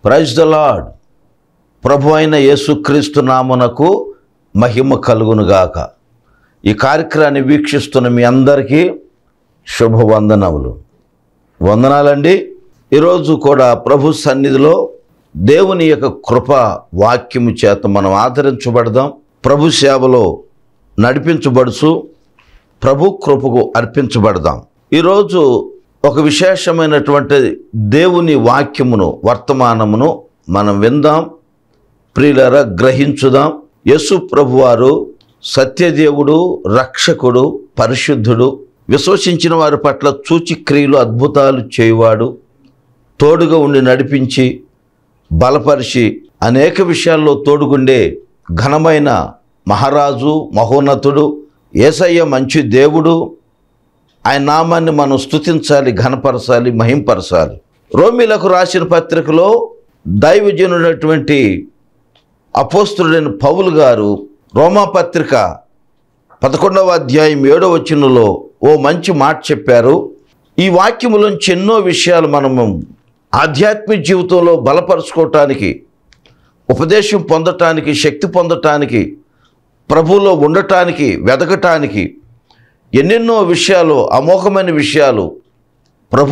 praise the lord ప్రభు అయిన యేసుక్రీస్తు నామునకు మహిమ కలుగునుగాక ఈ కార్యక్రమాన్ని వీక్షిస్తున్న మీ అందరికీ శుభవందనములు వందనాలండి ఈరోజు కూడా ప్రభు సన్నిధిలో దేవుని యొక్క కృప వాక్యము చేత మనం ఆదరించబడదాం ప్రభు సేవలో నడిపించబడుచు ప్రభు కృపకు అర్పించబడదాం ఈరోజు ఒక విశేషమైనటువంటి దేవుని వాక్యమును వర్తమానమును మనం విందాం ప్రియులరా గ్రహించుదాం యేసు ప్రభువారు సత్యదేవుడు రక్షకుడు పరిశుద్ధుడు విశ్వసించిన వారి పట్ల సూచిక్రియలు అద్భుతాలు చేయువాడు తోడుగా ఉండి నడిపించి బలపరిచి అనేక విషయాల్లో తోడుగుండే ఘనమైన మహారాజు మహోన్నతుడు ఏసయ్య మంచి దేవుడు ఆయన నామాన్ని మనం స్తుతించాలి ఘనపరచాలి మహింపరచాలి రోమిలకు రాసిన పత్రికలో దైవజనుడైనటువంటి అపోస్తుడైన పౌలు గారు రోమా పత్రిక పదకొండవ అధ్యాయం ఏడవ వచనంలో ఓ మంచి మాట చెప్పారు ఈ వాక్యములోంచి ఎన్నో విషయాలు మనము ఆధ్యాత్మిక జీవితంలో బలపరుచుకోవటానికి ఉపదేశం పొందటానికి శక్తి పొందటానికి ప్రభువులో ఉండటానికి వెదకటానికి ఎన్నెన్నో విషయాలు అమోఘమైన విషయాలు ప్రభు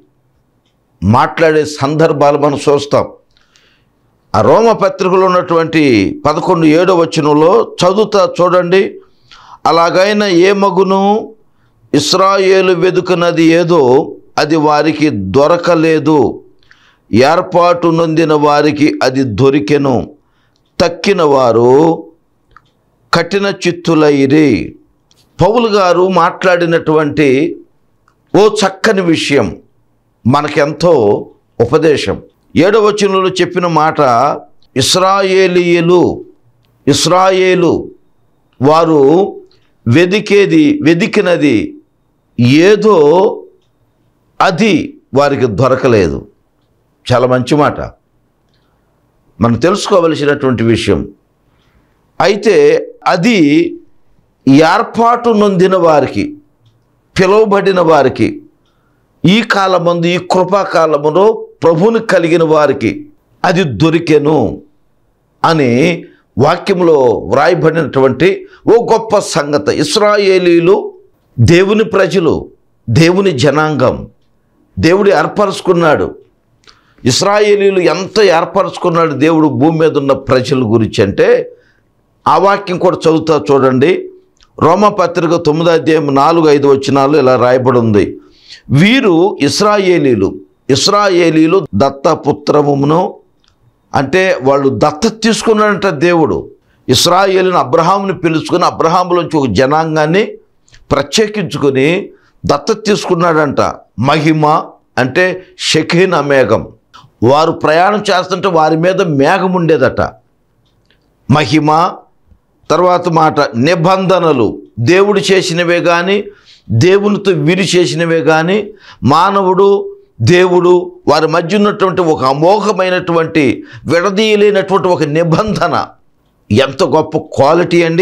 మాట్లాడే సందర్భాలు మనం చూస్తాం ఆ రోమ పత్రికలో ఉన్నటువంటి పదకొండు ఏడో వచనంలో చదువుతా చూడండి అలాగైనా ఏ మగును ఇస్రాయేలు వెదుకున్నది ఏదో అది వారికి దొరకలేదు ఏర్పాటు నొందిన వారికి అది దొరికెను తక్కిన వారు కఠిన చిత్తులైరి పౌలు గారు మాట్లాడినటువంటి ఓ చక్కని విషయం మనకెంతో ఉపదేశం ఏడవ వచనంలో చెప్పిన మాట ఇస్రాయేలీయులు ఇస్రాయేలు వారు వెదికేది వెదికినది ఏదో అది వారికి దొరకలేదు చాలా మంచి మాట మనం తెలుసుకోవలసినటువంటి విషయం అయితే అది ఏర్పాటు నొందిన వారికి పిలువబడిన వారికి ఈ కాలమందు ఈ కృపాకాలములో ప్రభుని కలిగిన వారికి అది దొరికెను అని వాక్యంలో వ్రాయబడినటువంటి ఓ గొప్ప సంగతి ఇస్రాయేలీలు దేవుని ప్రజలు దేవుని జనాంగం దేవుడు ఏర్పరచుకున్నాడు ఇస్రాయేలీలు ఎంత ఏర్పరచుకున్నాడు దేవుడు భూమి మీద ఉన్న ప్రజల గురించి అంటే ఆ వాక్యం కూడా చదువుతా చూడండి రోమపత్రిక తొమ్మిదో అధ్యాయం నాలుగు ఐదు వచనాలు ఇలా రాయబడి ఉంది వీరు ఇస్రాయేలీలు ఇస్రాయేలీలు దత్తపుత్రమును అంటే వాళ్ళు దత్తత తీసుకున్నాడంట దేవుడు ఇస్రాయేలుని అబ్రహాముని పిలుచుకుని అబ్రహాములోంచి ఒక జనాంగాన్ని ప్రత్యేకించుకొని దత్తత తీసుకున్నాడంట మహిమ అంటే షకీన మేఘం వారు ప్రయాణం చేస్తుంటే వారి మీద మేఘం ఉండేదట మహిమ తర్వాత మాట నిబంధనలు దేవుడు చేసినవే కానీ దేవునితో విరి చేసినవే కానీ మానవుడు దేవుడు వారి మధ్య ఉన్నటువంటి ఒక అమోఘమైనటువంటి విడదీయలేనటువంటి ఒక నిబంధన ఎంత గొప్ప క్వాలిటీ అండి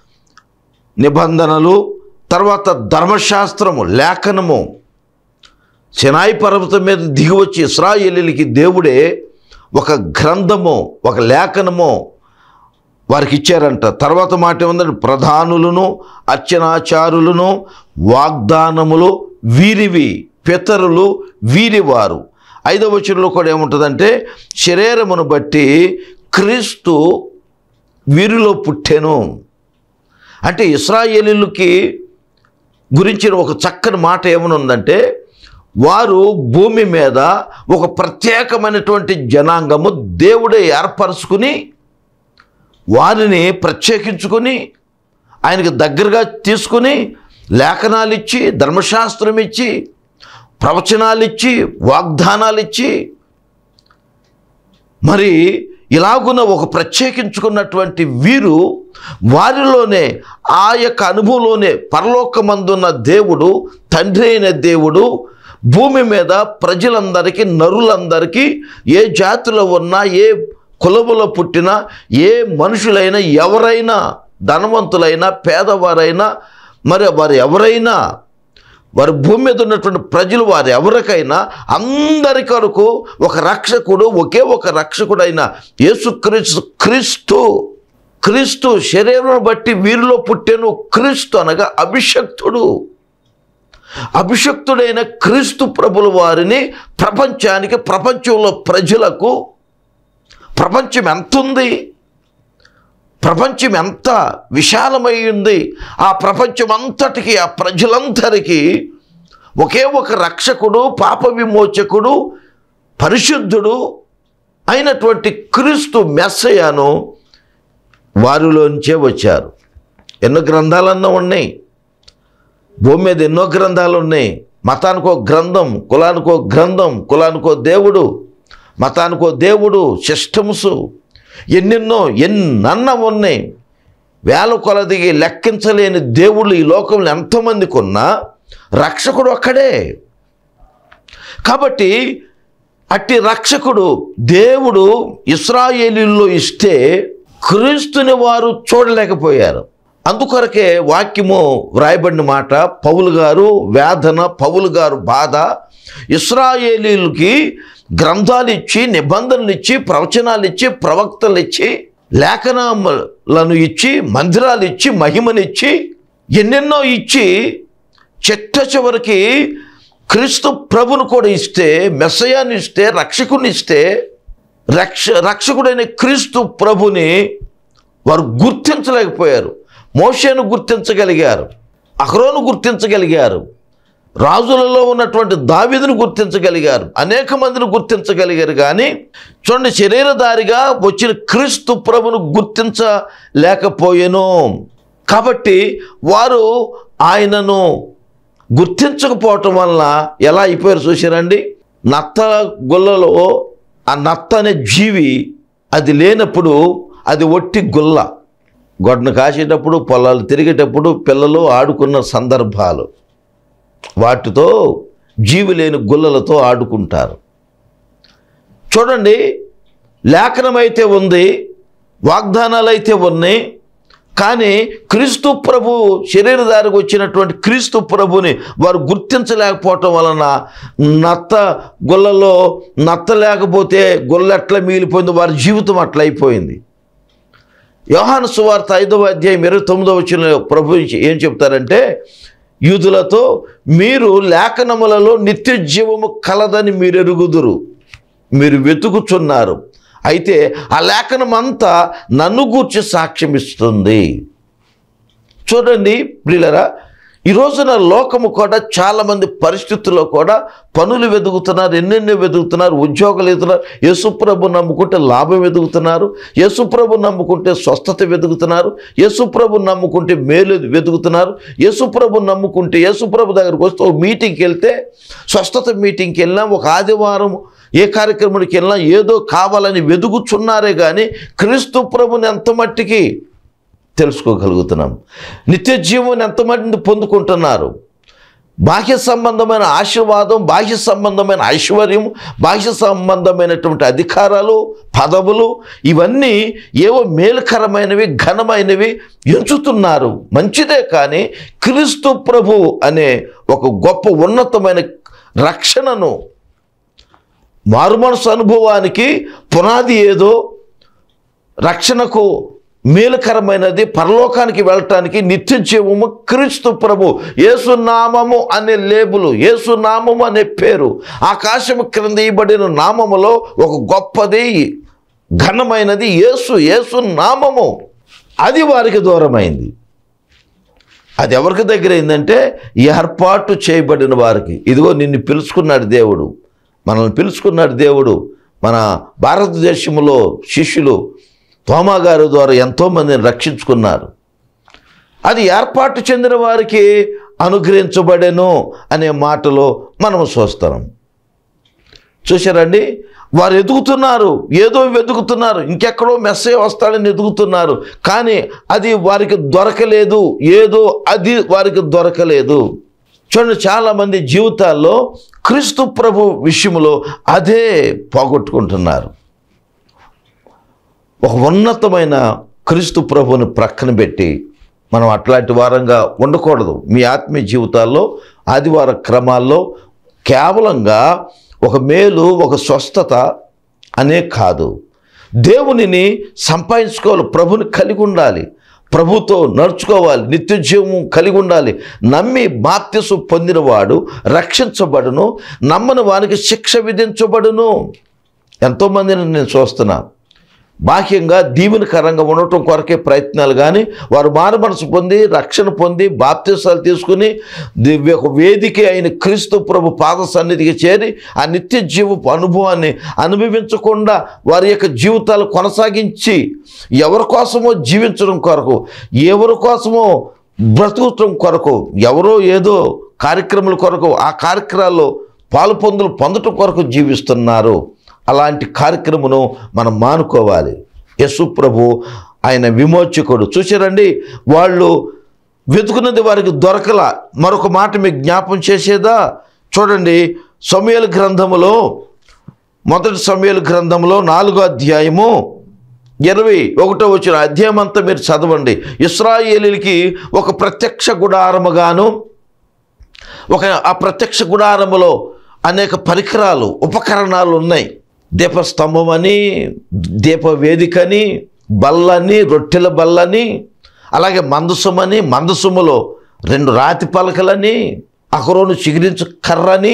నిబంధనలు తర్వాత ధర్మశాస్త్రము లేఖనము సినాయి పర్వతం మీద దిగివచ్చి ఇస్రాయేలీలకి దేవుడే ఒక గ్రంథము ఒక లేఖనము వారికి ఇచ్చారంట తర్వాత మాట ఏముందంటే ప్రధానులను అర్చనాచారులను వాగ్దానములు వీరివి పితరులు వీరివారు ఐదవ వచనంలో కూడా ఏముంటుందంటే శరీరమును బట్టి క్రీస్తు వీరిలో పుట్టెను అంటే ఇస్రాయేలీలకి గురించిన ఒక చక్కని మాట ఏమనుందంటే వారు భూమి మీద ఒక ప్రత్యేకమైనటువంటి జనాంగము దేవుడే ఏర్పరచుకుని వారిని ప్రత్యేకించుకొని ఆయనకి దగ్గరగా తీసుకుని లేఖనాలు ఇచ్చి ధర్మశాస్త్రం ఇచ్చి ప్రవచనాలు ఇచ్చి వాగ్దానాలు ఇచ్చి మరి ఇలాగున్న ఒక ప్రత్యేకించుకున్నటువంటి వీరు వారిలోనే ఆ యొక్క అనుభవంలోనే పరలోకమందున్న దేవుడు తండ్రి అయిన దేవుడు భూమి మీద ప్రజలందరికీ నరులందరికీ ఏ జాతిలో ఉన్నా ఏ కులములో పుట్టిన ఏ మనుషులైనా ఎవరైనా ధనవంతులైనా పేదవారైనా మరి వారు ఎవరైనా వారి భూమి మీద ఉన్నటువంటి ప్రజలు వారు ఎవరికైనా అందరి కొరకు ఒక రక్షకుడు ఒకే ఒక రక్షకుడైన యేసుక్రీస్తు క్రీస్తు క్రీస్తు శరీరం బట్టి వీరిలో పుట్టెను క్రీస్తు అనగా అభిషక్తుడు అభిషక్తుడైన క్రీస్తు ప్రభుల వారిని ప్రపంచానికి ప్రపంచంలో ప్రజలకు ప్రపంచం ఎంత ఉంది ప్రపంచం ఎంత విశాలమై ఉంది ఆ ప్రపంచం అంతటికి ఆ ప్రజలందరికీ ఒకే ఒక రక్షకుడు పాప విమోచకుడు పరిశుద్ధుడు అయినటువంటి క్రీస్తు మెస్సయాను వారిలోంచే వచ్చారు ఎన్నో గ్రంథాలన్నా ఉన్నాయి భూమి మీద ఎన్నో గ్రంథాలు ఉన్నాయి మతానికో గ్రంథం కులానికో గ్రంథం కులానికో దేవుడు మతానికో దేవుడు సిస్టమ్స్ ఎన్నెన్నో ఎన్నన్న ఉన్నాయి వేల కొలదికి లెక్కించలేని దేవుళ్ళు ఈ లోకంలో ఎంతోమందికి ఉన్నా రక్షకుడు ఒక్కడే కాబట్టి అట్టి రక్షకుడు దేవుడు ఇస్రాయేలీల్లో ఇస్తే క్రీస్తుని వారు చూడలేకపోయారు అందుకొరకే వాక్యము వ్రాయబడిన మాట పౌలు గారు వేదన పౌలు గారు బాధ ఇస్రాయేలీలకి గ్రంథాలు ఇచ్చి నిబంధనలు ఇచ్చి ప్రవచనాలు ఇచ్చి ప్రవక్తలు ఇచ్చి లేఖనాలను ఇచ్చి మందిరాలు ఇచ్చి మహిమనిచ్చి ఎన్నెన్నో ఇచ్చి చిట్ట చివరికి క్రీస్తు ప్రభును కూడా ఇస్తే మెస్సయాన్ని ఇస్తే రక్షకుని ఇస్తే రక్ష రక్షకుడైన క్రీస్తు ప్రభుని వారు గుర్తించలేకపోయారు మోషేను గుర్తించగలిగారు అహరోను గుర్తించగలిగారు రాజులలో ఉన్నటువంటి దావీదును గుర్తించగలిగారు అనేక మందిని గుర్తించగలిగారు కానీ చూడండి శరీరధారిగా వచ్చిన క్రీస్తు ప్రభును గుర్తించలేకపోయాను కాబట్టి వారు ఆయనను గుర్తించకపోవటం వల్ల ఎలా అయిపోయారు చూసారండి నత్త గుల్లలో ఆ నత్త అనే జీవి అది లేనప్పుడు అది ఒట్టి గుల్ల గొడ్డను కాసేటప్పుడు పొలాలు తిరిగేటప్పుడు పిల్లలు ఆడుకున్న సందర్భాలు వాటితో జీవి లేని గుల్లలతో ఆడుకుంటారు చూడండి లేఖనమైతే ఉంది వాగ్దానాలు అయితే ఉన్నాయి కానీ క్రీస్తు ప్రభు శరీరధారికి వచ్చినటువంటి క్రీస్తు ప్రభుని వారు గుర్తించలేకపోవటం వలన నత్త గుల్లలో నత్త లేకపోతే గుల్ల ఎట్లా మిగిలిపోయింది వారి జీవితం అట్లా అయిపోయింది యోహాను సువార్త ఐదవ అధ్యాయం ఇరవై తొమ్మిదవ వచ్చిన ప్రభు ఏం చెప్తారంటే యూదులతో మీరు లేఖనములలో నిత్య జీవము కలదని మీరు ఎరుగుదురు మీరు వెతుకుచున్నారు అయితే ఆ లేఖనం అంతా నన్ను గూర్చి సాక్ష్యం ఇస్తుంది చూడండి ప్రియులరా ఈ రోజున లోకము కూడా చాలామంది పరిస్థితుల్లో కూడా పనులు వెతుకుతున్నారు ఎన్నెన్నో వెతుకుతున్నారు ఉద్యోగాలు వెతుకుతున్నారు యేసుప్రభు నమ్ముకుంటే లాభం వెతుకుతున్నారు యేసుప్రభు నమ్ముకుంటే స్వస్థత వెతుకుతున్నారు యేసుప్రభు నమ్ముకుంటే మేలు వెతుకుతున్నారు యేసుప్రభు నమ్ముకుంటే యేసుప్రభు దగ్గరకు వస్తే ఒక మీటింగ్కి వెళ్తే స్వస్థత మీటింగ్కి వెళ్ళినా ఒక ఆదివారం ఏ కార్యక్రమానికి వెళ్ళినా ఏదో కావాలని వెతుకుచున్నారే కానీ క్రీస్తు ప్రభుని ఎంత మట్టికి తెలుసుకోగలుగుతున్నాం నిత్య జీవం ఎంతమంది పొందుకుంటున్నారు బాహ్య సంబంధమైన ఆశీర్వాదం బాహ్య సంబంధమైన ఐశ్వర్యం బాహ్య సంబంధమైనటువంటి అధికారాలు పదవులు ఇవన్నీ ఏవో మేలుకరమైనవి ఘనమైనవి ఎంచుతున్నారు మంచిదే కానీ క్రీస్తు ప్రభు అనే ఒక గొప్ప ఉన్నతమైన రక్షణను మారుమనసు అనుభవానికి పునాది ఏదో రక్షణకు మేలుకరమైనది పరలోకానికి వెళ్ళటానికి నిత్య జీవము క్రీస్తు ప్రభు యేసునామము అనే లేబులు యేసునామము అనే పేరు ఆకాశము క్రింద ఇవ్వబడిన నామములో ఒక గొప్పది ఘనమైనది యేసు యేసు నామము అది వారికి దూరమైంది అది ఎవరికి దగ్గర అయిందంటే ఏర్పాటు చేయబడిన వారికి ఇదిగో నిన్ను పిలుచుకున్నాడు దేవుడు మనల్ని పిలుచుకున్నాడు దేవుడు మన భారతదేశంలో శిష్యులు తోమా గారి ద్వారా ఎంతోమందిని రక్షించుకున్నారు అది ఏర్పాటు చెందిన వారికి అనుగ్రహించబడెను అనే మాటలో మనం చూస్తాం చూశారండి వారు ఎదుగుతున్నారు ఏదో వెతుకుతున్నారు ఇంకెక్కడో మెస్సేజ్ వస్తాడని ఎదుగుతున్నారు కానీ అది వారికి దొరకలేదు ఏదో అది వారికి దొరకలేదు చూడండి చాలామంది జీవితాల్లో క్రీస్తు ప్రభు విషయంలో అదే పోగొట్టుకుంటున్నారు ఒక ఉన్నతమైన క్రీస్తు ప్రభుని ప్రక్కన పెట్టి మనం అట్లాంటి వారంగా ఉండకూడదు మీ ఆత్మీయ జీవితాల్లో ఆదివార క్రమాల్లో కేవలంగా ఒక మేలు ఒక స్వస్థత అనే కాదు దేవునిని సంపాదించుకోవాలి ప్రభుని కలిగి ఉండాలి ప్రభుతో నడుచుకోవాలి నిత్య జీవం కలిగి ఉండాలి నమ్మి బాప్తిసు పొందినవాడు రక్షించబడును నమ్మని వానికి శిక్ష విధించబడును ఎంతోమందిని నేను చూస్తున్నా బాహ్యంగా దీవెనకరంగా ఉండటం కొరకే ప్రయత్నాలు కానీ వారు మారు మనసు పొంది రక్షణ పొంది బాప్తిసాలు తీసుకుని దివ్య ఒక వేదిక అయిన క్రీస్తు ప్రభు పాద సన్నిధికి చేరి ఆ నిత్య జీవపు అనుభవాన్ని అనుభవించకుండా వారి యొక్క జీవితాలు కొనసాగించి ఎవరి కోసమో జీవించడం కొరకు ఎవరి కోసమో బ్రతుకటం కొరకు ఎవరో ఏదో కార్యక్రమాల కొరకు ఆ కార్యక్రమాల్లో పాలు పొందులు పొందటం కొరకు జీవిస్తున్నారు అలాంటి కార్యక్రమను మనం మానుకోవాలి యశు ప్రభు ఆయన విమోచకుడు చూసారండి వాళ్ళు వెతుకున్నది వారికి దొరకల మరొక మాట మీకు జ్ఞాపం చేసేదా చూడండి సమయల గ్రంథములో మొదటి సమయల గ్రంథంలో నాలుగో అధ్యాయము ఇరవై ఒకటో వచ్చిన అధ్యాయం అంతా మీరు చదవండి ఇస్రాయేలీలకి ఒక ప్రత్యక్ష గుడారముగాను ఒక ఆ ప్రత్యక్ష గుడారములో అనేక పరికరాలు ఉపకరణాలు ఉన్నాయి దీపస్తంభం అని దీప వేదికని బల్లని రొట్టెల బల్లని అలాగే మందసమని మందసములో రెండు రాతి పలకలని అకరోను చిగిరించు కర్రని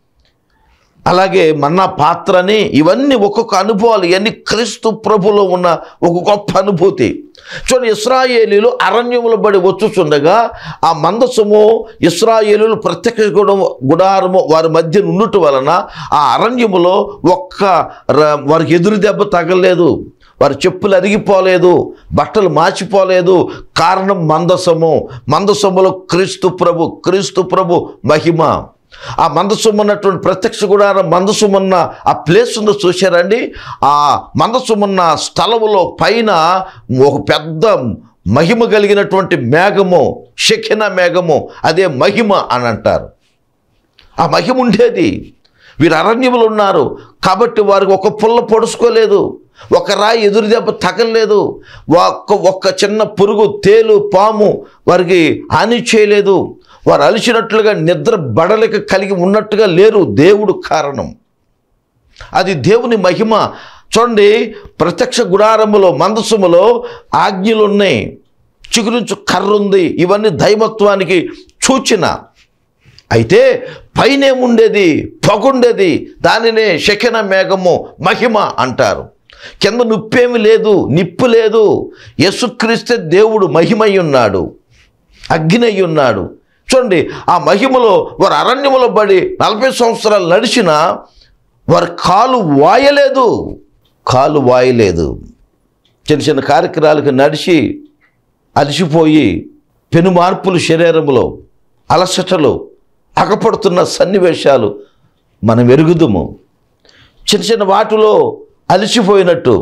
అలాగే మన్నా పాత్రని ఇవన్నీ ఒక్కొక్క అనుభవాలు ఇవన్నీ క్రీస్తు ప్రభులో ఉన్న ఒక గొప్ప అనుభూతి చూడండి ఇస్రాయేలీలు అరణ్యములు బడి వచ్చుచుండగా ఆ మందసము ఇస్రాయేలీలు ప్రత్యక్ష గుడ గుడారము వారి మధ్య ఉండుట వలన ఆ అరణ్యములో ఒక్క ర- వారికి ఎదురు దెబ్బ తగలేదు వారి చెప్పులు అరిగిపోలేదు బట్టలు మాచిపోలేదు కారణం మందసము మందసములో క్రీస్తు ప్రభు క్రీస్తు ప్రభు మహిమ ఆ మందసం ఉన్నటువంటి ప్రత్యక్ష గుడారం మందసం ఉన్న ఆ ప్లేస్ ఉందో చూశారండి ఆ మందసం ఉన్న స్థలములో పైన ఒక పెద్ద మహిమ కలిగినటువంటి మేఘము శకిన మేఘము అదే మహిమ అని అంటారు ఆ మహిమ ఉండేది వీరు అరణ్యములు ఉన్నారు కాబట్టి వారికి ఒక పుల్ల పొడుచుకోలేదు ఒక రాయి ఎదురు దెబ్బ తగలలేదు ఒక్క ఒక్క చిన్న పురుగు తేలు పాము వారికి హాని చేయలేదు వారు అలిచినట్లుగా నిద్ర బడలిక కలిగి ఉన్నట్టుగా లేరు దేవుడు కారణం అది దేవుని మహిమ చూడండి ప్రత్యక్ష గుడారములో మందసములో ఆజ్ఞలు ఉన్నాయి చిగురించు కర్ర ఉంది ఇవన్నీ దైవత్వానికి సూచన అయితే పైనే ఉండేది పొగుండేది దానినే శకిన మేఘము మహిమ అంటారు కింద నిప్పేమి లేదు నిప్పు లేదు యేసుక్రీస్తే దేవుడు మహిమై ఉన్నాడు అగ్ని అయి ఉన్నాడు చూడండి ఆ మహిమలో వారు అరణ్యములో పడి నలభై సంవత్సరాలు నడిచిన వారి కాలు వాయలేదు కాలు వాయలేదు చిన్న చిన్న కార్యక్రమాలకు నడిచి అలసిపోయి పెను మార్పులు శరీరంలో అలసటలు అగపడుతున్న సన్నివేశాలు మనం ఎరుగుదుము చిన్న చిన్న వాటిలో అలసిపోయినట్టు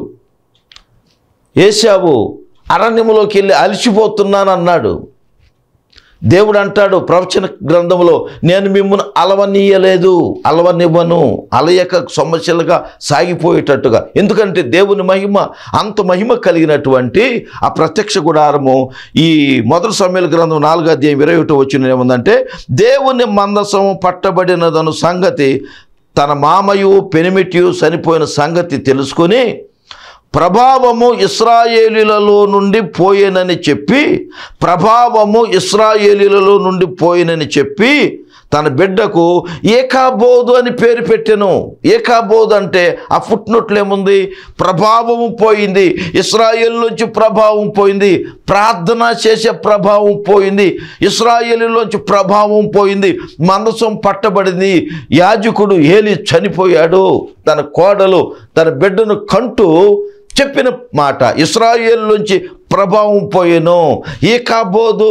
ఏసావు అరణ్యములోకి వెళ్ళి అలసిపోతున్నాను అన్నాడు దేవుడు అంటాడు ప్రవచన గ్రంథంలో నేను మిమ్మల్ని అలవనీయలేదు అలవనివ్వను అలయక సమస్యలుగా సాగిపోయేటట్టుగా ఎందుకంటే దేవుని మహిమ అంత మహిమ కలిగినటువంటి ఆ ప్రత్యక్ష గుడారము ఈ మొదటి సమయాల గ్రంథం నాలుగు అధ్యాయం ఇరవై ఒకటి వచ్చిన ఏముందంటే దేవుని మందసము పట్టబడినదను సంగతి తన మామయు పెనిమిటియు చనిపోయిన సంగతి తెలుసుకొని ప్రభావము ఇస్రాయేలీలలో నుండి పోయేనని చెప్పి ప్రభావము ఇస్రాయేలీలలో నుండి పోయినని చెప్పి తన బిడ్డకు ఏకాబోధు అని పేరు పెట్టెను ఏకాబోధు అంటే ఆ ఫుట్ నోట్లు ఏముంది ప్రభావము పోయింది ఇస్రాయేల్ నుంచి ప్రభావం పోయింది ప్రార్థన చేసే ప్రభావం పోయింది ఇస్రాయేలీలోంచి ప్రభావం పోయింది మందసం పట్టబడింది యాజకుడు ఏలి చనిపోయాడు తన కోడలు తన బిడ్డను కంటూ చెప్పిన మాట ఇస్రాయేల్ నుంచి ప్రభావం పోయేను ఏకాబోధు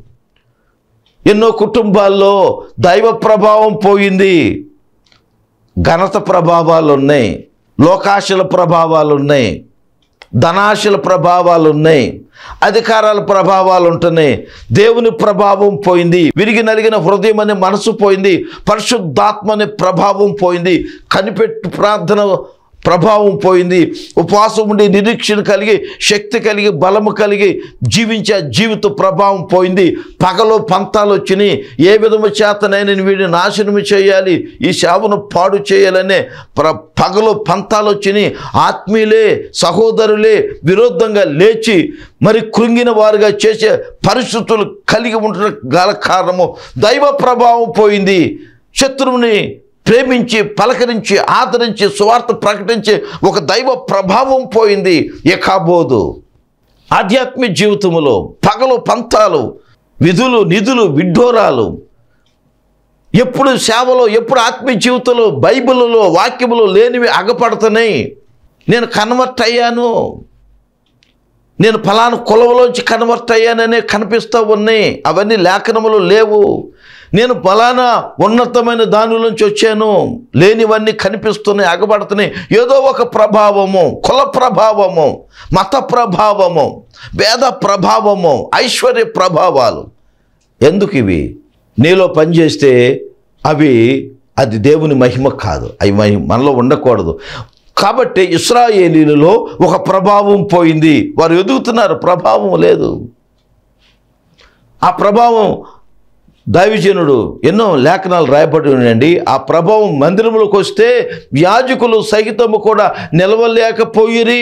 ఎన్నో కుటుంబాల్లో దైవ ప్రభావం పోయింది ఘనత ప్రభావాలు ఉన్నాయి లోకాశల ప్రభావాలు ఉన్నాయి ధనాశల ప్రభావాలు ఉన్నాయి అధికారాల ప్రభావాలు ఉంటున్నాయి దేవుని ప్రభావం పోయింది విరిగి నలిగిన హృదయం అనే మనసు పోయింది పరిశుద్ధాత్మ అనే ప్రభావం పోయింది కనిపెట్టు ప్రార్థన ప్రభావం పోయింది ఉపవాసం ఉండి నిరీక్షణ కలిగి శక్తి కలిగి బలము కలిగి జీవించే జీవిత ప్రభావం పోయింది పగలో పంతాలు వచ్చినాయి ఏ విధము చేతనైనా వీడిని నాశనం చేయాలి ఈ సేవను పాడు చేయాలనే ప్ర పగలో పంతాలు వచ్చినాయి ఆత్మీయులే సహోదరులే విరోధంగా లేచి మరి కృంగిన వారుగా చేసే పరిస్థితులు కలిగి ఉంటున్న గల కారణము దైవ ప్రభావం పోయింది శత్రువుని ప్రేమించి పలకరించి ఆదరించి సువార్త ప్రకటించి ఒక దైవ ప్రభావం పోయింది ఎకాబోదు ఆధ్యాత్మిక జీవితంలో పగలు పంతాలు విధులు నిధులు విడ్డోరాలు ఎప్పుడు సేవలో ఎప్పుడు ఆత్మీయ జీవితంలో బైబిల్లో వాక్యములు లేనివి అగపడుతున్నాయి నేను కన్వర్ట్ అయ్యాను నేను ఫలానా కులంలోంచి కన్వర్ట్ అయ్యాననే కనిపిస్తూ ఉన్నాయి అవన్నీ లేఖనములు లేవు నేను ఫలానా ఉన్నతమైన దానిలోంచి వచ్చాను లేనివన్నీ కనిపిస్తున్నాయి అగబడుతున్నాయి ఏదో ఒక ప్రభావము కుల ప్రభావము మత ప్రభావము వేద ప్రభావము ఐశ్వర్య ప్రభావాలు ఎందుకు ఇవి నీలో పనిచేస్తే అవి అది దేవుని మహిమ కాదు అవి మహిమ మనలో ఉండకూడదు కాబట్టి ఇస్రాయేలీలలో ఒక ప్రభావం పోయింది వారు ఎదుగుతున్నారు ప్రభావం లేదు ఆ ప్రభావం దైవజనుడు ఎన్నో లేఖనాలు రాయబడి ఉన్నాయండి ఆ ప్రభావం మందిరంలోకి వస్తే యాజకులు సహితము కూడా నిలవలేకపోయిరి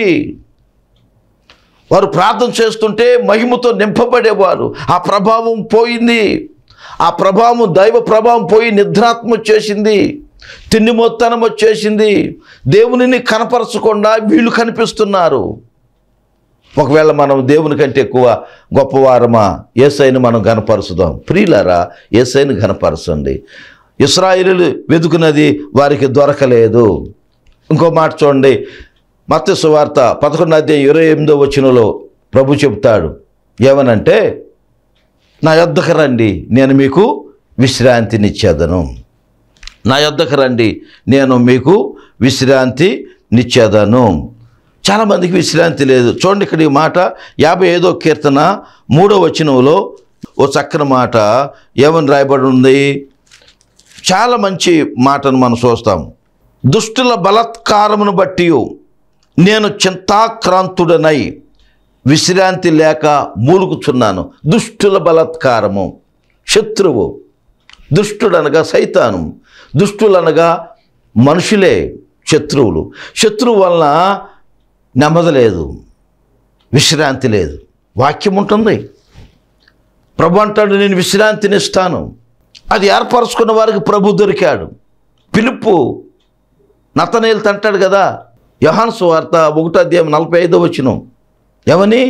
వారు ప్రార్థన చేస్తుంటే మహిమతో నింపబడేవారు ఆ ప్రభావం పోయింది ఆ ప్రభావం దైవ ప్రభావం పోయి నిద్రాత్మ వచ్చేసింది తిండి మొత్తనం వచ్చేసింది దేవునిని కనపరచకుండా వీళ్ళు కనిపిస్తున్నారు ఒకవేళ మనం దేవుని కంటే ఎక్కువ గొప్పవారమా ఏసైని మనం గనపరుచుదాం ప్రియులారా ఏసైని గనపరచండి ఇస్రాయిలు వెతుకున్నది వారికి దొరకలేదు ఇంకో మాట చూడండి మత్స్య సువార్త పదకొండు అధ్యాయం ఇరవై ఎనిమిదో వచనంలో ప్రభు చెబుతాడు ఏమనంటే నా యొద్దకు రండి నేను మీకు విశ్రాంతినిచ్చేదను నా యొద్దకు రండి నేను మీకు విశ్రాంతి నిచ్చేదను చాలామందికి విశ్రాంతి లేదు చూడండి ఇక్కడ ఈ మాట యాభై ఐదో కీర్తన మూడో వచనంలో ఓ చక్కని మాట ఏమని రాయబడి ఉంది చాలా మంచి మాటను మనం చూస్తాం దుష్టుల బలత్కారమును బట్టి నేను చింతాక్రాంతుడనై విశ్రాంతి లేక మూలుగుచున్నాను దుష్టుల బలత్కారము శత్రువు దుష్టుడనగా సైతాను దుష్టులనగా మనుషులే శత్రువులు శత్రువు వలన నెమ్మది లేదు విశ్రాంతి లేదు వాక్యం ఉంటుంది ప్రభు అంటాడు నేను విశ్రాంతిని ఇస్తాను అది ఏర్పరచుకున్న వారికి ప్రభు దొరికాడు పిలుపు నతనేలు అంటాడు కదా యోహాను సువార్త ఒకటో అధ్యాయం నలభై ఐదో వచ్చిన ఏమని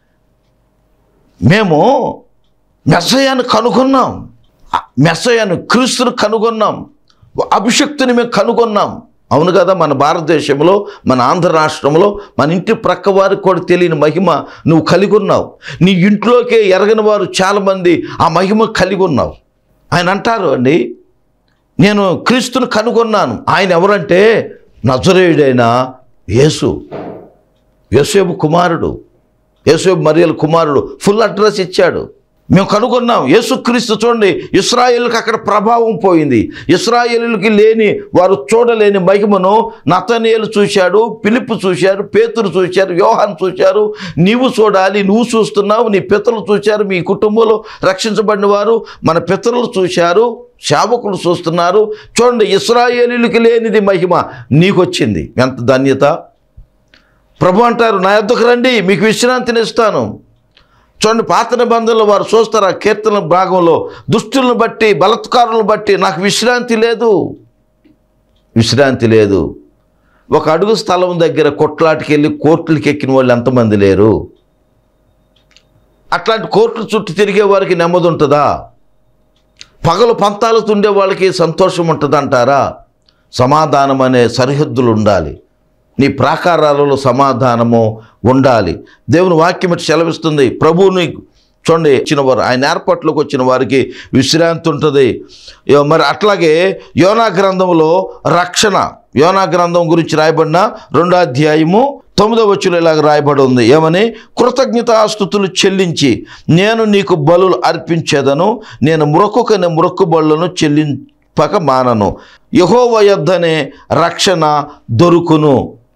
మేము మెస్సయాన్ని కనుగొన్నాం ఆ మెస్సయాన్ని క్రీస్తుని కనుగొన్నాం అభిషక్తిని మేము కనుగొన్నాం అవును కదా మన భారతదేశంలో మన ఆంధ్ర రాష్ట్రంలో మన ఇంటి ప్రక్క వారికి కూడా తెలియని మహిమ నువ్వు కలిగి ఉన్నావు నీ ఇంట్లోకే ఎరగని వారు చాలామంది ఆ మహిమ కలిగి ఉన్నావు ఆయన అంటారు అండి నేను క్రీస్తుని కనుగొన్నాను ఆయన ఎవరంటే నజరేయుడైన యేసు యోసేపు కుమారుడు యేసేపు మరియల కుమారుడు ఫుల్ అడ్రస్ ఇచ్చాడు మేము కనుగొన్నాం యేసుక్రీస్తు చూడండి ఇస్రాయేల్కి అక్కడ ప్రభావం పోయింది ఇస్రాయేలుకి లేని వారు చూడలేని మహిమను నతనేలు చూశాడు పిలుపు చూశారు పేతురు చూశారు యోహాన్ చూశారు నీవు చూడాలి నువ్వు చూస్తున్నావు నీ పితరులు చూశారు మీ కుటుంబంలో రక్షించబడిన వారు మన పితరులు చూశారు సేవకులు చూస్తున్నారు చూడండి ఇస్రాయేలీలకి లేనిది మహిమ నీకొచ్చింది ఎంత ధన్యత ప్రభు అంటారు నా యొద్దకు రండి మీకు విశ్రాంతిని ఇస్తాను చూడండి పాత నిబంధనలు వారు చూస్తారు ఆ కీర్తన భాగంలో దుష్టులను బట్టి బలత్కారులను బట్టి నాకు విశ్రాంతి లేదు విశ్రాంతి లేదు ఒక అడుగు స్థలం దగ్గర కొట్లాటికి వెళ్ళి కోర్టులకి ఎక్కిన వాళ్ళు ఎంతమంది లేరు అట్లాంటి కోర్టుల చుట్టూ తిరిగే వారికి నెమ్మది ఉంటుందా పగలు పంతాలతో ఉండే వాళ్ళకి సంతోషం ఉంటుందంటారా సమాధానం అనే సరిహద్దులు ఉండాలి నీ ప్రాకారాలలో సమాధానము ఉండాలి దేవుని వాక్యం ఇటు సెలవిస్తుంది ప్రభువుని చూడండి వచ్చిన వారు ఆయన ఏర్పాట్లోకి వచ్చిన వారికి విశ్రాంతి ఉంటుంది ఇగో మరి అట్లాగే యోనా గ్రంథంలో రక్షణ యోనా గ్రంథం గురించి రాయబడిన రెండో అధ్యాయము తొమ్మిదో వచ్చులు ఇలాగ రాయబడి ఉంది ఏమని కృతజ్ఞతాస్థుతులు చెల్లించి నేను నీకు బలులు అర్పించేదను నేను మ్రొక్కుకని మ్రొక్కు బలులను చెల్లింపక మానను యహోవ యొద్దనే రక్షణ దొరుకును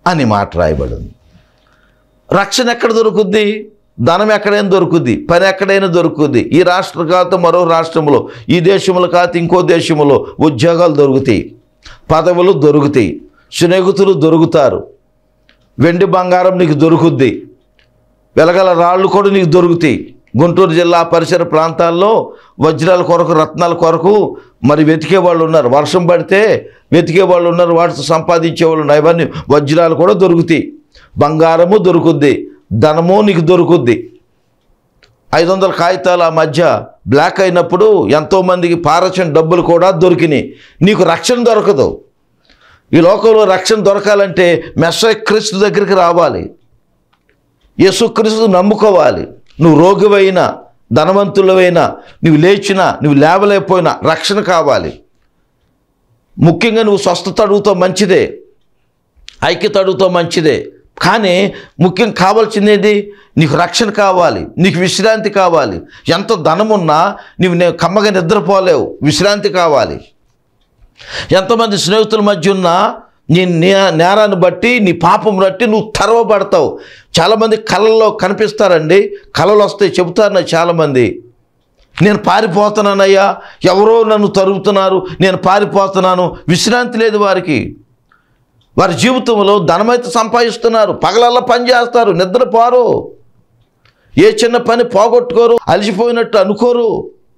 అని మాట రాయబడింది రక్షణ ఎక్కడ దొరుకుద్ది ధనం ఎక్కడైనా దొరుకుద్ది పని ఎక్కడైనా దొరుకుద్ది ఈ రాష్ట్రం కాదు మరో రాష్ట్రంలో ఈ దేశంలో కాదు ఇంకో దేశంలో ఉద్యోగాలు దొరుకుతాయి పదవులు దొరుకుతాయి స్నేహితులు దొరుకుతారు వెండి బంగారం నీకు దొరుకుద్ది వెలగల రాళ్ళు కూడా నీకు దొరుకుతాయి గుంటూరు జిల్లా పరిసర ప్రాంతాల్లో వజ్రాల కొరకు రత్నాల కొరకు మరి వెతికే వాళ్ళు ఉన్నారు వర్షం పడితే వెతికే వాళ్ళు ఉన్నారు వాటితో సంపాదించే వాళ్ళు ఉన్నారు ఇవన్నీ వజ్రాలు కూడా దొరుకుతాయి బంగారము దొరుకుద్ది ధనము నీకు దొరుకుద్ది ఐదు వందల కాగితాలు ఆ మధ్య బ్లాక్ అయినప్పుడు ఎంతోమందికి పారచిన డబ్బులు కూడా దొరికినాయి నీకు రక్షణ దొరకదు ఈ లోకంలో రక్షణ దొరకాలంటే మెస్సై క్రీస్తు దగ్గరికి రావాలి యేసుక్రీస్తు నమ్ముకోవాలి నువ్వు రోగివైనా ధనవంతులవైనా నువ్వు లేచినా నువ్వు లేవలేకపోయినా రక్షణ కావాలి ముఖ్యంగా నువ్వు స్వస్థత అడుగుతావు మంచిదే ఐక్యత అడుగుతావు మంచిదే కానీ ముఖ్యం కావాల్సింది నీకు రక్షణ కావాలి నీకు విశ్రాంతి కావాలి ఎంత ధనమున్నా నువ్వు నేను కమ్మగా నిద్రపోలేవు విశ్రాంతి కావాలి ఎంతమంది స్నేహితుల మధ్య ఉన్నా నీ నే- నేరాన్ని బట్టి నీ పాపం బట్టి నువ్వు తెరవబడతావు చాలామంది కళల్లో కనిపిస్తారండి కళలు వస్తాయి చెబుతారు నాకు చాలామంది నేను పారిపోతున్నానయ్యా ఎవరో నన్ను తరుగుతున్నారు నేను పారిపోతున్నాను విశ్రాంతి లేదు వారికి వారి జీవితంలో ధనమైతే సంపాదిస్తున్నారు పగలల్లా పని చేస్తారు నిద్రపోరు ఏ చిన్న పని పోగొట్టుకోరు అలసిపోయినట్టు అనుకోరు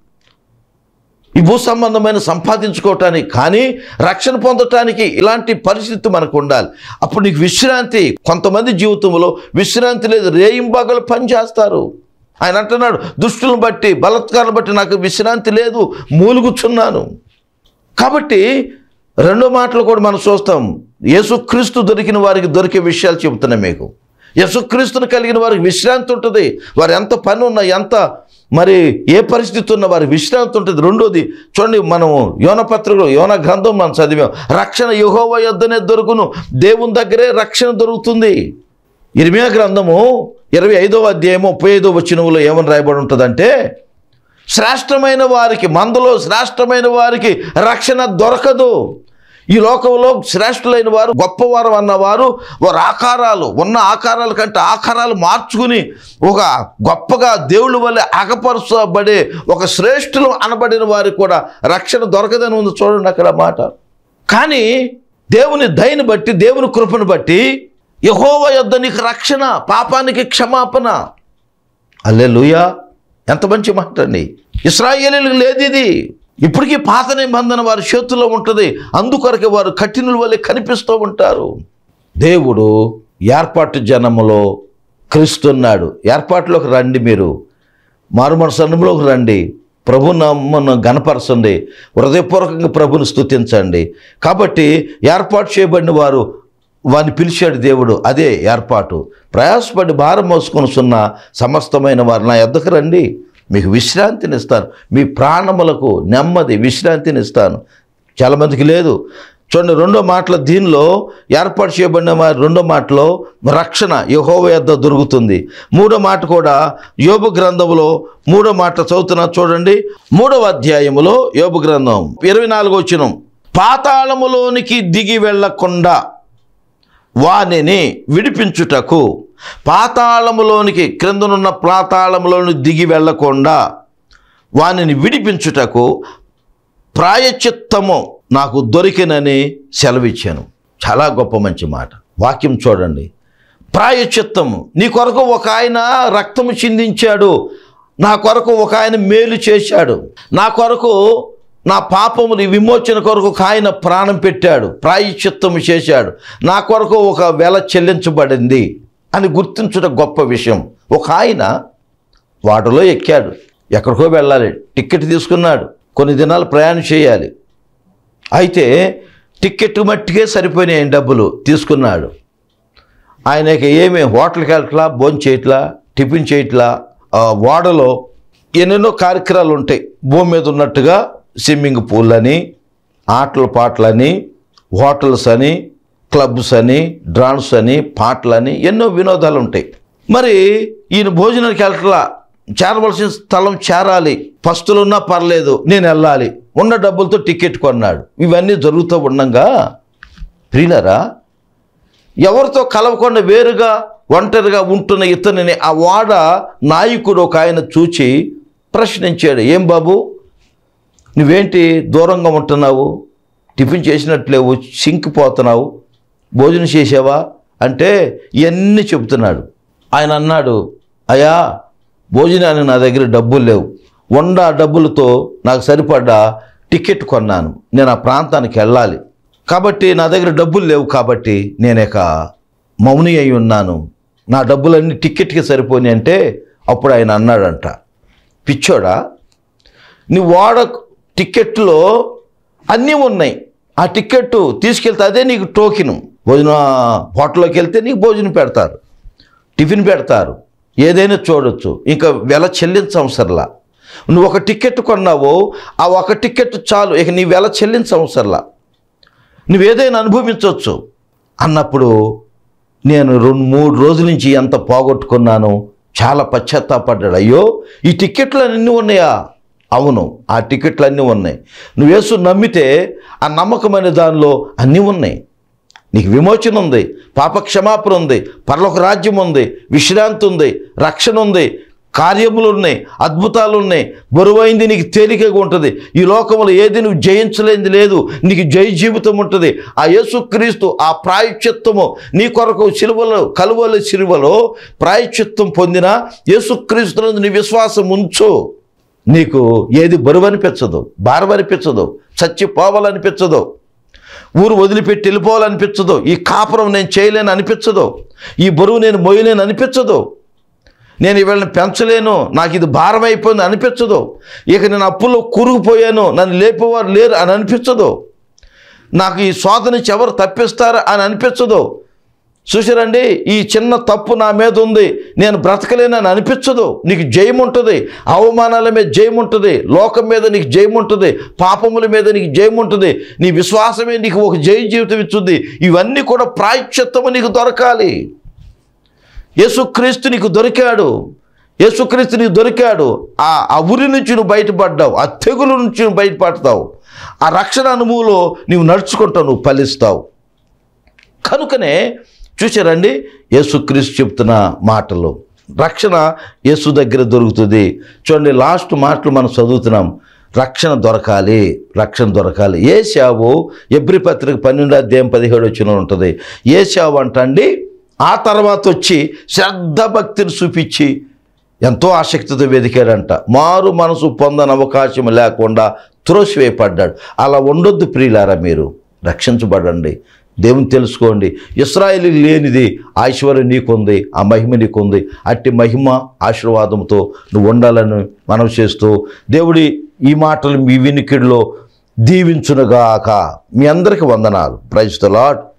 ఈ భూ సంబంధమైన సంపాదించుకోవటానికి కానీ రక్షణ పొందటానికి ఇలాంటి పరిస్థితి మనకు ఉండాలి అప్పుడు నీకు విశ్రాంతి కొంతమంది జీవితంలో విశ్రాంతి లేదు రేయింబాగలు పని చేస్తారు ఆయన అంటున్నాడు దుష్టులను బట్టి బలత్కారాలను బట్టి నాకు విశ్రాంతి లేదు మూలుగుచున్నాను కాబట్టి రెండో మాటలు కూడా మనం చూస్తాం యేసుక్రీస్తు దొరికిన వారికి దొరికే విషయాలు చెబుతున్నాయి మీకు యేసుక్రీస్తుని కలిగిన వారికి విశ్రాంతి ఉంటుంది వారు ఎంత పని ఉన్నా ఎంత మరి ఏ పరిస్థితి ఉన్న వారికి విశ్రాంతి ఉంటుంది రెండోది చూడండి మనం యోన పత్రికలో యోన గ్రంథం మనం చదివాం రక్షణ యహోవ యొద్దనే దొరుకును దేవుని దగ్గరే రక్షణ దొరుకుతుంది ఇరిమియా గ్రంథము ఇరవై ఐదవ అధ్యాయం ముప్పై ఐదో వచనములో ఏమని రాయబడి ఉంటుందంటే శ్రేష్టమైన వారికి మందులో శ్రేష్టమైన వారికి రక్షణ దొరకదు ఈ లోకంలో శ్రేష్ఠులైన వారు గొప్పవారు అన్నవారు వారు ఆకారాలు ఉన్న ఆకారాల కంటే ఆకారాలు మార్చుకుని ఒక గొప్పగా దేవుళ్ళ వల్ల అగపరచబడే ఒక శ్రేష్ఠులు అనబడిన వారికి కూడా రక్షణ దొరకదని ఉంది చూడండి అక్కడ మాట కానీ దేవుని దయని బట్టి దేవుని కృపను బట్టి యహోవ యొద్ద నీకు రక్షణ పాపానికి క్షమాపణ అల్లే ఎంత మంచి మాట అండి ఇస్రాయేలీలకు లేదు ఇది ఇప్పటికీ పాత నిబంధన వారి చేతుల్లో ఉంటుంది అందుకొరకే వారు కఠినుల వల్లే కనిపిస్తూ ఉంటారు దేవుడు ఏర్పాటు జనములో క్రీస్తున్నాడు ఏర్పాటులోకి రండి మీరు మారుమనసన్నంలోకి రండి ప్రభు నమ్మను గనపరచండి హృదయపూర్వకంగా ప్రభుని స్తుతించండి కాబట్టి ఏర్పాటు చేయబడిన వారు వారిని పిలిచాడు దేవుడు అదే ఏర్పాటు ప్రయాసపడి భారం మోసుకొని సున్న సమస్తమైన వారు నా ఎద్దకు రండి మీకు విశ్రాంతిని ఇస్తాను మీ ప్రాణములకు నెమ్మది విశ్రాంతిని ఇస్తాను చాలామందికి లేదు చూడండి రెండో మాటలో దీనిలో ఏర్పాటు చేయబడిన వారి రెండో మాటలో రక్షణ యహోవ యొద్ద దొరుకుతుంది మూడో మాట కూడా యోబు గ్రంథములో మూడో మాట చదువుతున్నా చూడండి మూడవ అధ్యాయములో యోబు గ్రంథం ఇరవై నాలుగో వచ్చిన పాతాళములోనికి దిగి వెళ్ళకుండా వానిని విడిపించుటకు పాతాళములోనికి క్రిందనున్న పాతాళములోని దిగి వెళ్ళకుండా వానిని విడిపించుటకు ప్రాయచిత్తము నాకు దొరికినని సెలవిచ్చాను చాలా గొప్ప మంచి మాట వాక్యం చూడండి ప్రాయచిత్తము నీ కొరకు ఒక ఆయన రక్తము చిందించాడు నా కొరకు ఒక ఆయన మేలు చేశాడు నా కొరకు నా పాపముని విమోచన కొరకు ఒక ఆయన ప్రాణం పెట్టాడు ప్రాయచిత్తము చేశాడు నా కొరకు ఒక వెల చెల్లించబడింది అని గుర్తించుట గొప్ప విషయం ఒక ఆయన వాటిలో ఎక్కాడు ఎక్కడికో వెళ్ళాలి టికెట్ తీసుకున్నాడు కొన్ని దినాలు ప్రయాణం చేయాలి అయితే టికెట్ మట్టికే సరిపోయినాయి డబ్బులు తీసుకున్నాడు ఆయనకి ఏమి హోటల్కి వెళ్ళట్లా భోజనం చేయట్లా టిఫిన్ చేయట్లా ఆ ఓడలో ఎన్నెన్నో కార్యక్రమాలు ఉంటాయి భూమి మీద ఉన్నట్టుగా స్విమ్మింగ్ పూల్ అని ఆటల పాటలని హోటల్స్ అని క్లబ్స్ అని డ్రాన్స్ అని పాటలని ఎన్నో వినోదాలు ఉంటాయి మరి ఈయన భోజనానికి వెళ్ళట్లా చేరవలసిన స్థలం చేరాలి పస్తులున్నా పర్లేదు నేను వెళ్ళాలి ఉన్న డబ్బులతో టికెట్ కొన్నాడు ఇవన్నీ జరుగుతూ ఉండగా ప్రియులరా ఎవరితో కలవకుండా వేరుగా ఒంటరిగా ఉంటున్న ఇతనిని ఆ వాడ నాయకుడు ఒక ఆయన చూచి ప్రశ్నించాడు ఏం బాబు నువ్వేంటి దూరంగా ఉంటున్నావు టిఫిన్ చేసినట్లేవు సింకిపోతున్నావు భోజనం చేసావా అంటే ఇవన్నీ చెబుతున్నాడు ఆయన అన్నాడు అయ్యా భోజనానికి నా దగ్గర డబ్బులు లేవు వంద డబ్బులతో నాకు సరిపడ్డ టికెట్ కొన్నాను నేను ఆ ప్రాంతానికి వెళ్ళాలి కాబట్టి నా దగ్గర డబ్బులు లేవు కాబట్టి నేను ఇక మౌని అయి ఉన్నాను నా డబ్బులన్నీ టికెట్కి సరిపోయి అంటే అప్పుడు ఆయన అన్నాడంట పిచ్చోడా నీ వాడ టికెట్లో అన్నీ ఉన్నాయి ఆ టికెట్ తీసుకెళ్తే అదే నీకు టోకెను భోజనం హోటల్లోకి వెళ్తే నీకు భోజనం పెడతారు టిఫిన్ పెడతారు ఏదైనా చూడొచ్చు ఇంకా వెల చెల్లించవసరలా నువ్వు ఒక టికెట్ కొన్నావో ఆ ఒక టికెట్ చాలు ఇక నీ వెల చెల్లించవసరలా నువ్వు ఏదైనా అనుభవించవచ్చు అన్నప్పుడు నేను రెండు మూడు రోజుల నుంచి ఎంత పోగొట్టుకున్నాను చాలా పశ్చాత్తాపడ్డాడు అయ్యో ఈ టికెట్లు అన్నీ ఉన్నాయా అవును ఆ టికెట్లు అన్నీ ఉన్నాయి నువ్వు యేసు నమ్మితే ఆ నమ్మకమైన దానిలో అన్నీ ఉన్నాయి నీకు విమోచన ఉంది పాప క్షమాపణ ఉంది పరలోక రాజ్యం ఉంది విశ్రాంతి ఉంది రక్షణ ఉంది కార్యములు ఉన్నాయి అద్భుతాలు ఉన్నాయి బరువైంది నీకు తేలికగా ఉంటుంది ఈ లోకంలో ఏది నువ్వు జయించలేనిది లేదు నీకు జయ జీవితం ఉంటుంది ఆ యేసుక్రీస్తు ఆ ప్రాయశ్చిత్తము నీ కొరకు సిలువలో కలువల సిలువలో ప్రాయశ్చిత్తం పొందిన యేసుక్రీస్తు నీ విశ్వాసం ఉంచు నీకు ఏది బరువు అనిపించదు భారం అనిపించదు చచ్చిపోవాలనిపించదు ఊరు వదిలిపెట్టి వెళ్ళిపోవాలనిపించదు ఈ కాపురం నేను చేయలేను అనిపించదు ఈ బరువు నేను మోయలేను అనిపించదు నేను వీళ్ళని పెంచలేను నాకు ఇది భారం అయిపోయింది అనిపించదు ఇక నేను అప్పుల్లో కూరుకుపోయాను నన్ను లేపేవారు లేరు అని అనిపించదు నాకు ఈ శోధ నుంచి ఎవరు తప్పిస్తారు అని అనిపించదు చూసారండి ఈ చిన్న తప్పు నా మీద ఉంది నేను బ్రతకలేనని అనిపించదు నీకు జయం ఉంటుంది అవమానాల మీద జయం ఉంటుంది లోకం మీద నీకు జయం ఉంటుంది పాపముల మీద నీకు జయం ఉంటుంది నీ విశ్వాసమే నీకు ఒక జయ జీవితం ఇచ్చుద్ది ఇవన్నీ కూడా ప్రాయశ్చిత్తము నీకు దొరకాలి యేసుక్రీస్తు నీకు దొరికాడు యేసుక్రీస్తు నీకు దొరికాడు ఆ ఆ ఉరి నుంచి నువ్వు బయటపడ్డావు ఆ తెగులు నుంచి నువ్వు బయటపడతావు ఆ రక్షణ అనుభవంలో నువ్వు నడుచుకుంటావు నువ్వు ఫలిస్తావు కనుకనే చూసారండి యేసుక్రీస్తు చెప్తున్న మాటలు రక్షణ యేసు దగ్గర దొరుకుతుంది చూడండి లాస్ట్ మాటలు మనం చదువుతున్నాం రక్షణ దొరకాలి రక్షణ దొరకాలి ఏ శావు ఎబ్రి పత్రిక పన్నెండు అధ్యాయం పదిహేడు వచ్చిన ఉంటుంది ఏ శావు అంటండి ఆ తర్వాత వచ్చి శ్రద్ధ భక్తిని చూపించి ఎంతో ఆసక్తితో వెతికాడంట మారు మనసు పొందని అవకాశం లేకుండా త్రోసివేయపడ్డాడు అలా ఉండొద్దు ప్రియులారా మీరు రక్షించబడండి దేవుని తెలుసుకోండి ఇస్రాయేలీ లేనిది ఆ ఐశ్వర్యం నీకుంది ఆ మహిమ నీకుంది అట్టి మహిమ ఆశీర్వాదంతో నువ్వు ఉండాలని మనం చేస్తూ దేవుడి ఈ మాటలు మీ వినికిడిలో దీవించునుగాక మీ అందరికి వందనాలు ప్రైజ్ ద లాడ్